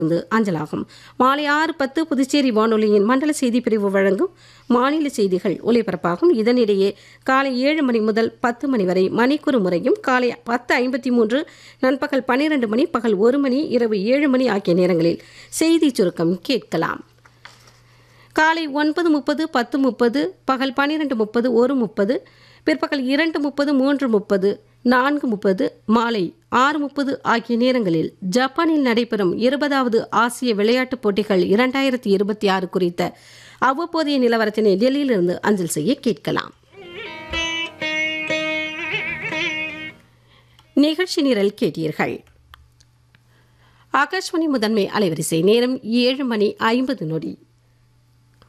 இருந்து அஞ்சலாகும் மாலை ஆறு பத்து புதுச்சேரி வானொலியின் மண்டல செய்தி பிரிவு வழங்கும் மாநில செய்திகள் ஒலிபரப்பாகும் இதனிடையே காலை ஏழு மணி முதல் பத்து மணி வரை மணிக்குறு முறையும் காலை பத்து ஐம்பத்தி மூன்று நண்பகல் பன்னிரண்டு மணி பகல் ஒரு மணி இரவு ஏழு மணி ஆகிய நேரங்களில் செய்தி சுருக்கம் கேட்கலாம் காலை ஒன்பது முப்பது பத்து முப்பது பகல் பன்னிரெண்டு முப்பது ஒரு முப்பது பிற்பகல் இரண்டு முப்பது மூன்று முப்பது நான்கு முப்பது மாலை ஆறு முப்பது ஆகிய நேரங்களில் ஜப்பானில் நடைபெறும் இருபதாவது ஆசிய விளையாட்டுப் போட்டிகள் இரண்டாயிரத்தி இருபத்தி ஆறு குறித்த அவ்வப்போதைய நிலவரத்தினை டெல்லியிலிருந்து அஞ்சல் செய்ய கேட்கலாம் நிகழ்ச்சி நிரல் கேட்டீர்கள் ஆகாஷ்வாணி முதன்மை அலைவரிசை நேரம் ஏழு மணி ஐம்பது நொடி